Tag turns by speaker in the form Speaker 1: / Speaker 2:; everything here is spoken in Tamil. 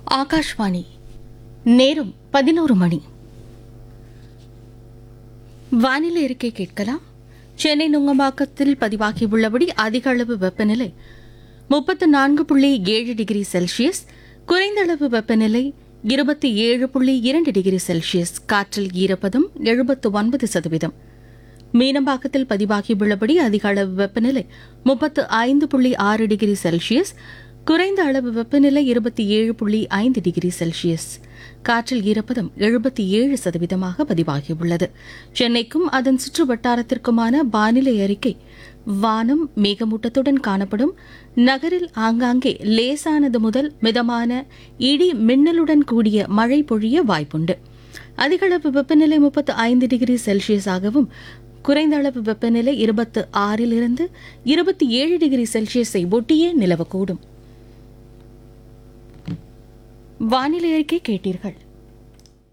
Speaker 1: ஆகாஷ்வாணி நேரம் பதினோரு மணி வானிலை இருக்கை கேட்கலாம் சென்னை நுங்கம்பாக்கத்தில் பதிவாகியுள்ளபடி அதிக அளவு வெப்பநிலை முப்பத்து நான்கு புள்ளி ஏழு டிகிரி செல்சியஸ் குறைந்த அளவு வெப்பநிலை இருபத்தி ஏழு புள்ளி இரண்டு டிகிரி செல்சியஸ் காற்றில் ஈரப்பதம் எழுபத்து ஒன்பது சதவீதம் மீனம்பாக்கத்தில் பதிவாகியுள்ளபடி அதிக அளவு வெப்பநிலை முப்பத்து ஐந்து புள்ளி ஆறு டிகிரி செல்சியஸ் குறைந்த அளவு வெப்பநிலை இருபத்தி ஏழு புள்ளி ஐந்து டிகிரி செல்சியஸ் காற்றில் ஈரப்பதம் எழுபத்தி ஏழு சதவீதமாக பதிவாகியுள்ளது சென்னைக்கும் அதன் சுற்று வட்டாரத்திற்குமான வானிலை அறிக்கை வானம் மேகமூட்டத்துடன் காணப்படும் நகரில் ஆங்காங்கே லேசானது முதல் மிதமான இடி மின்னலுடன் கூடிய மழை பொழிய வாய்ப்புண்டு அதிகளவு வெப்பநிலை முப்பத்து ஐந்து டிகிரி செல்சியஸாகவும் குறைந்த அளவு வெப்பநிலை இருபத்து ஆறிலிருந்து இருபத்தி ஏழு டிகிரி செல்சியஸை ஒட்டியே நிலவக்கூடும் வானிலை அறிக்கை கேட்டீர்கள்